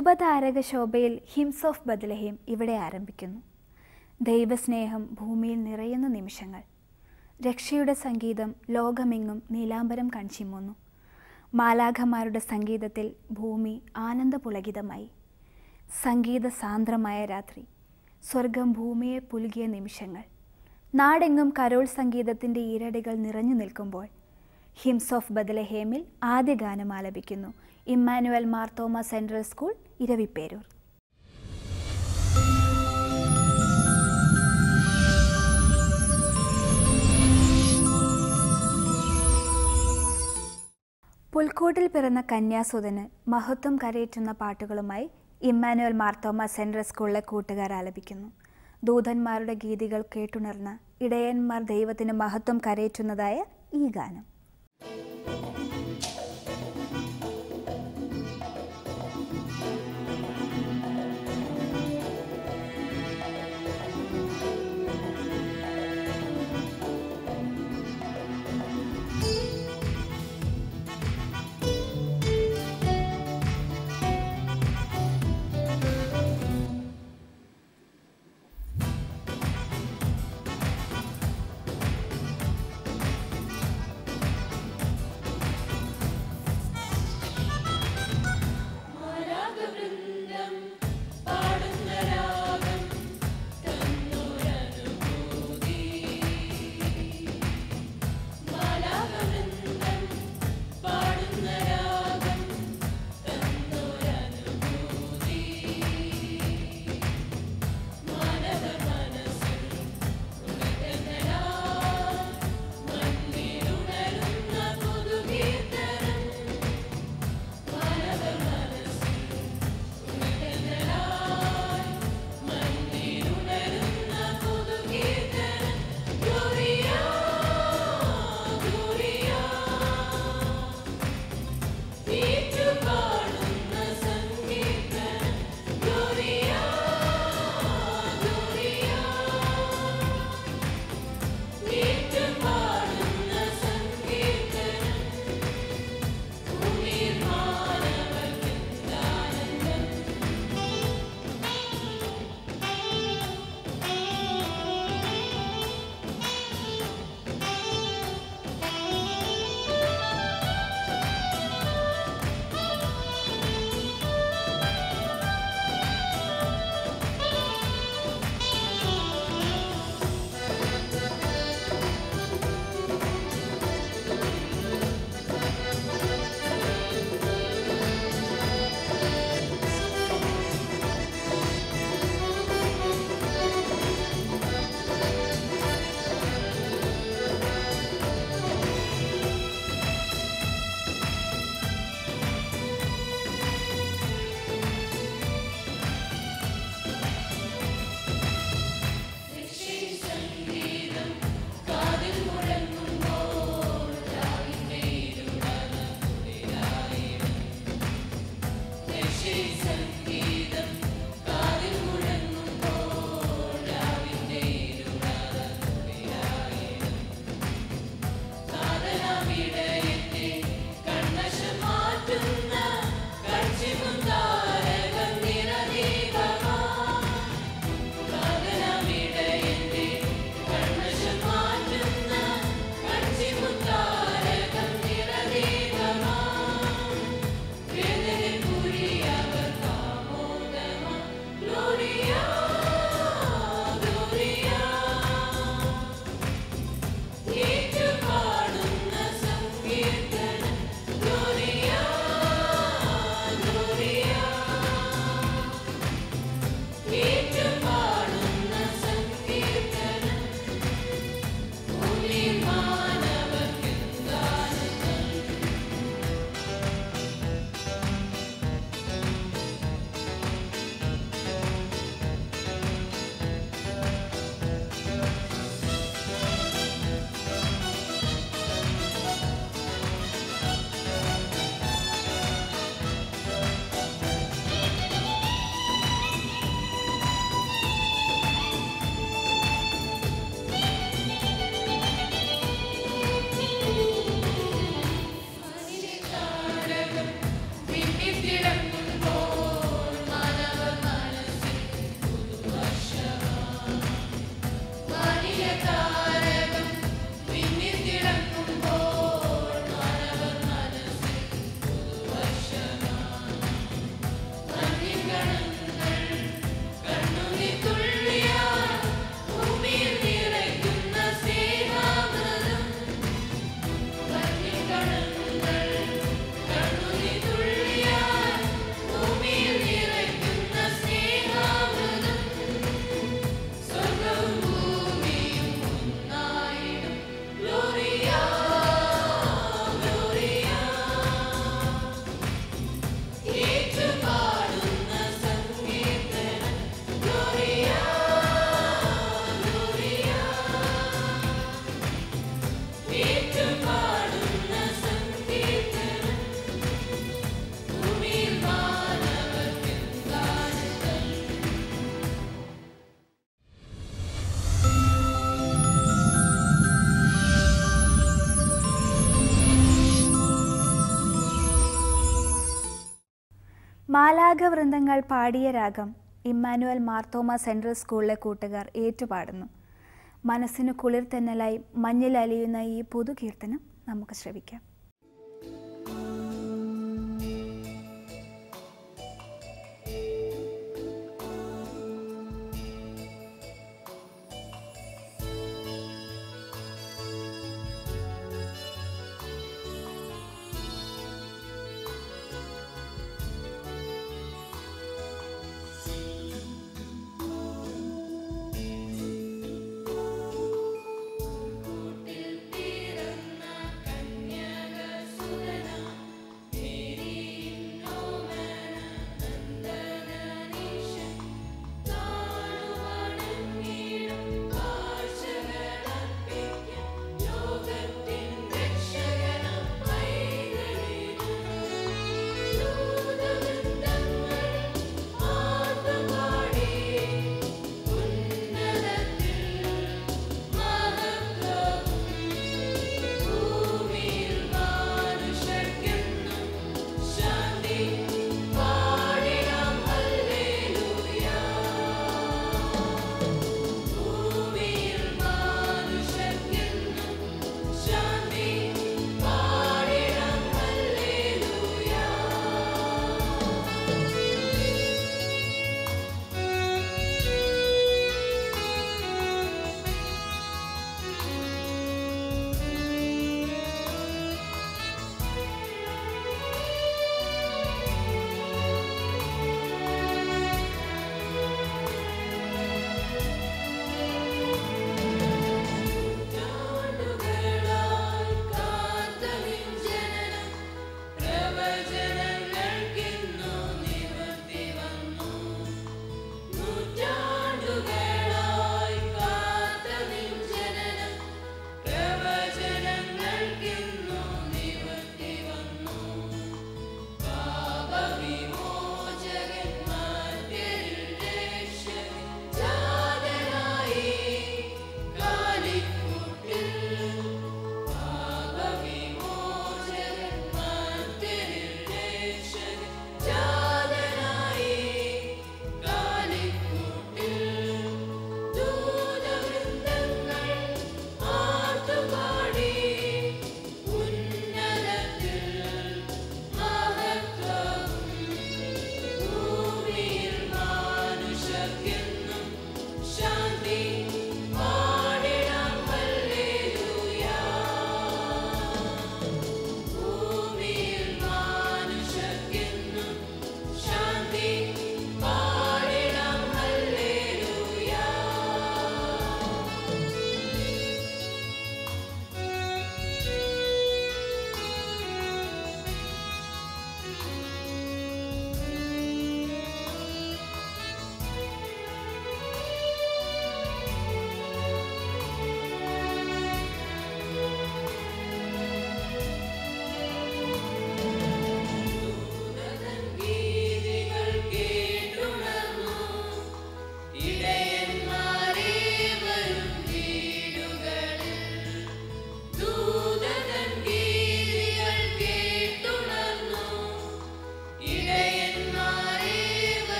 ശുഭതാരക ശോഭയിൽ Hinds of ബദലഹീം ഇവിടെ ആരംഭിക്കുന്നു ദൈവസ്നേഹം ഭൂമിയിൽ നിറയുന്ന നിമിഷങ്ങൾ രക്ഷയുടെ സംഗീതം ലോകമെങ്ങും നീലാംബരം കൺചിമ്മുന്നു മാലാഖമാരുടെ സംഗീതത്തിൽ ഭൂമി ആനന്ദപുളകിതമായി സംഗീത സാന്ദ്രമായ രാത്രി സ്വർഗം ഭൂമിയെ പുലുകിയ നിമിഷങ്ങൾ നാടെങ്ങും കരോൾ സംഗീതത്തിൻ്റെ ഈരടികൾ നിറഞ്ഞു നിൽക്കുമ്പോൾ ഹിംസ് ഓഫ് ബദലഹേമിൽ ആദ്യ ഗാനം ആലപിക്കുന്നു Emmanuel Marthoma Central School Iravipperoor പുൽക്കൂട്ടിൽ പിറന്ന കന്യാസുതന് മഹത്വം കരയേറ്റുന്ന പാട്ടുകളുമായി ഇമ്മാനുവൽ മാർത്തോമ സെൻട്രൽ സ്കൂളിലെ കൂട്ടുകാർ ആലപിക്കുന്നു ദൂതന്മാരുടെ ഗീതികൾ കേട്ടുണർന്ന ഇടയന്മാർ ദൈവത്തിന് മഹത്വം കരയേറ്റുന്നതായ ഈ ഗാനം മാലാഖ വൃന്ദങ്ങൾ പാടിയ രാഗം ഇമ്മാനുവൽ മാർത്തോമ സെൻട്രൽ സ്കൂളിലെ കൂട്ടുകാർ ഏറ്റുപാടുന്നു മനസ്സിന് കുളിർ തെന്നലായി മഞ്ഞിൽ അലിയുന്ന ഈ പുതുകീർത്തനം നമുക്ക് ശ്രവിക്കാം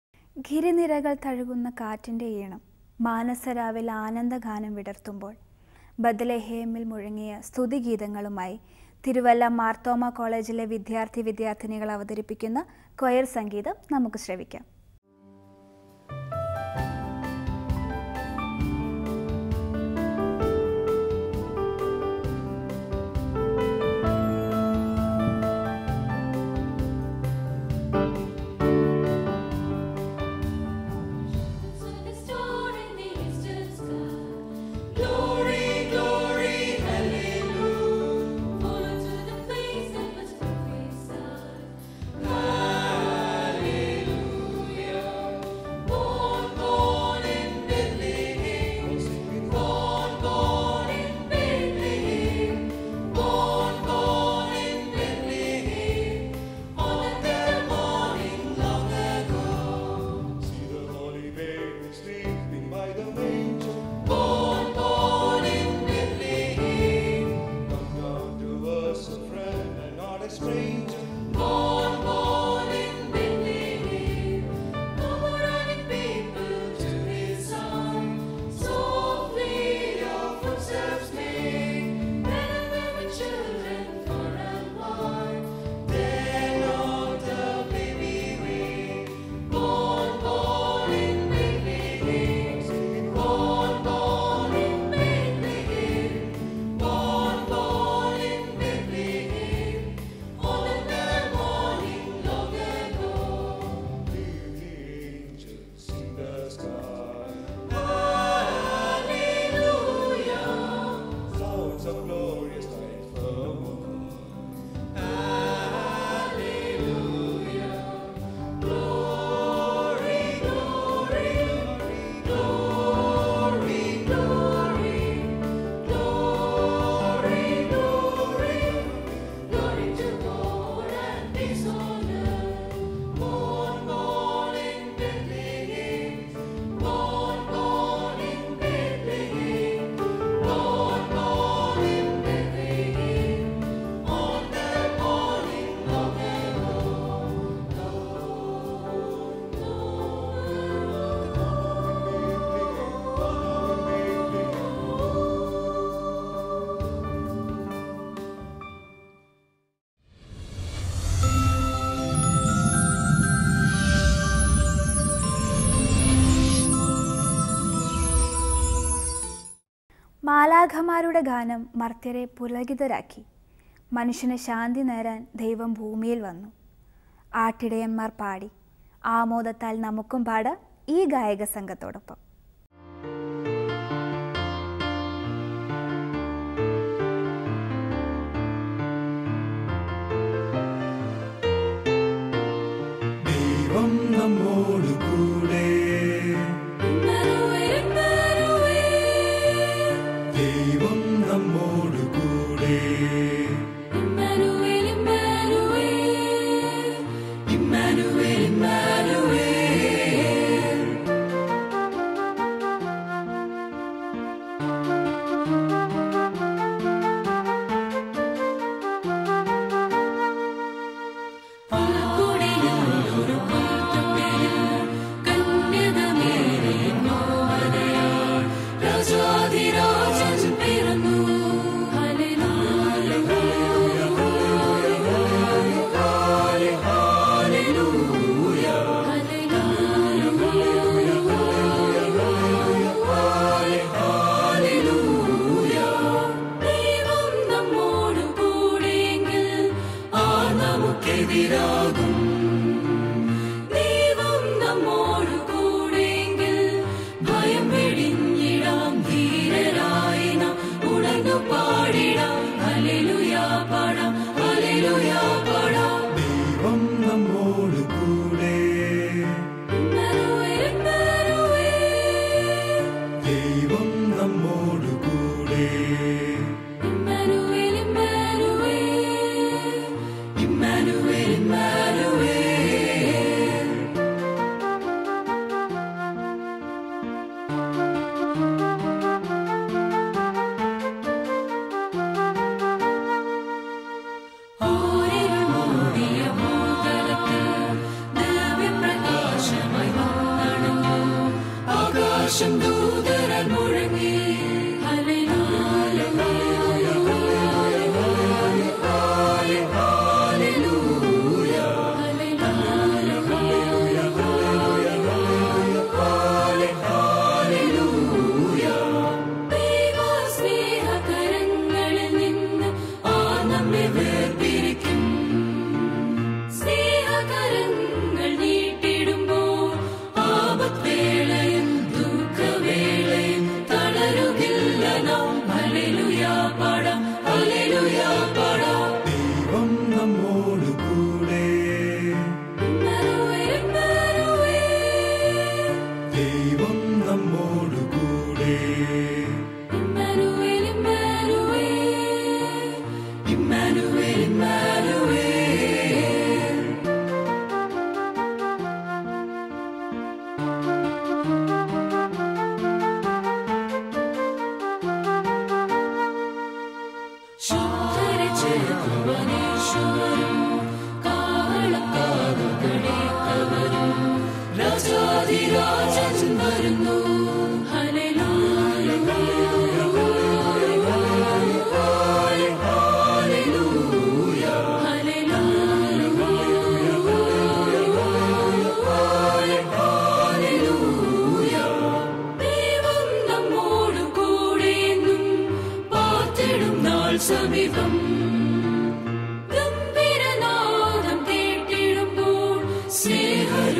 ഗിരിനിരകൾ തഴുകുന്ന കാറ്റിൻ്റെ ഈണം മാനസരാവിൽ ആനന്ദഗാനം വിടർത്തുമ്പോൾ ബദലഹേമിൽ മുഴങ്ങിയ സ്തുതിഗീതങ്ങളുമായി തിരുവല്ല മാർത്തോമ കോളേജിലെ വിദ്യാർത്ഥി വിദ്യാർത്ഥിനികൾ അവതരിപ്പിക്കുന്ന കൊയർ സംഗീതം നമുക്ക് ശ്രവിക്കാം So the star in the eastern sky, glory, glory, hallelujah. Fall to the place that was prophesied, hallelujah. Born, born in Bethlehem, born, born in Bethlehem, born, born in Bethlehem, on that morning long ago. See the holy baby sleeping by the manger. Born, born in Bethlehem. Come down to us a friend and not a stranger. Born, born in Bethlehem. Come running people to His song. Softly your footsteps make. Men and women, children, far and wide. Then on the baby way. Born, born in Bethlehem. Born, born in Bethlehem. Born, born in Bethlehem. On that morning long ago. Leave the angels in the sky. Hallelujah. Clouds of glorious light from Hallelujah. Glory, glory, glory, glory, glory, glory, glory to God and His honor. Born, born in Bethlehem, born, born in Bethlehem, born, born in Bethlehem, on that morning long മാലാഖമാരുടെ ഗാനം മർത്യരെ പുലകിതരാക്കി മനുഷ്യന് ശാന്തി നേരാൻ ദൈവം ഭൂമിയിൽ വന്നു ആട്ടിടയന്മാർ പാടി ആമോദത്താൽ നമുക്കും പാടാം ഈ ഗായക സംഘത്തോടൊപ്പം ദൈവം നമ്മോട് കൂടെ Emmanuel, ദൈവം നമ്മോട് കൂടെ Emmanuel, Emmanuel, Emmanuel, Emmanuel. രാജാധിരാജൻ പിറന്നു ദൈവം നമ്മോട് കൂടെയെങ്കിൽ ആർ നമുക്കെതിരാകും ദൈവം നമ്മോട് കൂടെയെങ്കിൽ ഭയം വെടിഞ്ഞിടാം ധീരരായി നാം ഉണർന്നു പാടിടാം ഹല്ലേലൂയാ പാടാം ഹല്ലേലൂയാ പാടാം ദൈവം നമ്മോട് കൂടെ Emmanuel, Emmanuel, ദൈവം നമ്മോട് കൂടെ Emmanuel, Emmanuel, Emmanuel, Emmanuel. ആരിൽ മൂടിയ ഭൂതലത്തിൽ ദിവ്യപ്രകാശമായി വന്നണഞ്ഞു. ആകാശം ദൂതരാൽ മുഴങ്ങി ഹല്ലേലൂയ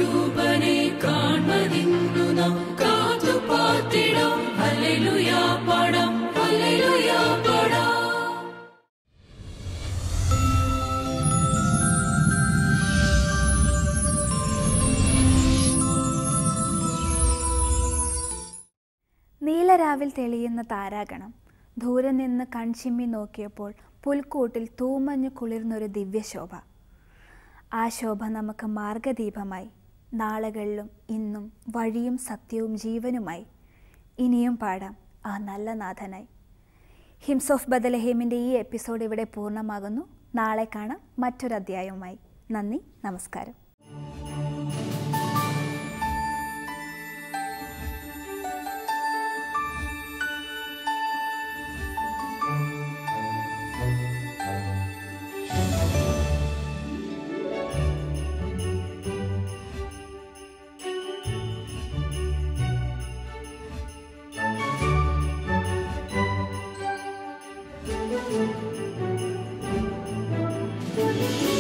സ്വരൂപനെ കാൺമതിന്നു നാം കാത്തു പാർത്തിടാം ഹല്ലേലൂയാ പാടാം ഹല്ലേലൂയാ പാടാം നീലരാവിൽ തെളിയുന്ന താരാഗണം ദൂരെ നിന്ന് കൺചിമ്മി നോക്കിയപ്പോൾ പുൽക്കൂട്ടിൽ തൂമഞ്ഞു കുളിർന്നൊരു ദിവ്യശോഭ ആ ശോഭ നമുക്ക് മാർഗദീപമായി നാളുകളിലും ഇന്നും വഴിയും സത്യവും ജീവനുമായി ഇനിയും പാടാം ആ നല്ല നാഥനായി ഹിംസ് ഓഫ് ബദലഹേമിൻ്റെ ഈ എപ്പിസോഡ് ഇവിടെ പൂർണ്ണമാകുന്നു നാളെ കാണാം മറ്റൊരു അധ്യായവുമായി നന്ദി നമസ്കാരം Thank